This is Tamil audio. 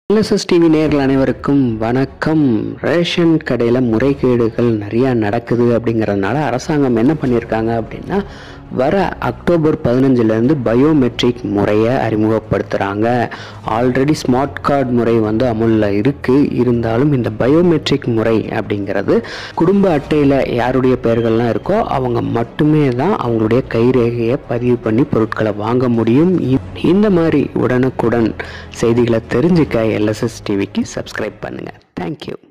எல்எஸ்எஸ் டிவி நேயர்கள் அனைவருக்கும் வணக்கம் ரேஷன் கடையில் முறைகேடுகள் நிறையா நடக்குது அப்படிங்கிறதுனால அரசாங்கம் என்ன பண்ணியிருக்காங்க அப்படின்னா வர அக்டோபர் பதினஞ்சுலேருந்து பயோமெட்ரிக் முறையை அறிமுகப்படுத்துகிறாங்க ஆல்ரெடி ஸ்மார்ட் கார்டு முறை வந்து அமுலில் இருக்குது இருந்தாலும் இந்த பயோமெட்ரிக் முறை அப்படிங்கிறது குடும்ப அட்டையில் யாருடைய பெயர்கள்லாம் இருக்கோ அவங்க மட்டுமே தான் அவங்களுடைய கைரேகையை பதிவு பண்ணி பொருட்களை வாங்க முடியும் இ- இந்த மாதிரி உடனுக்குடன் செய்திகளை தெரிஞ்சுக்க எல்எஸ்எஸ் டிவிக்கு சப்ஸ்கிரைப் பண்ணுங்கள் தேங்க்யூ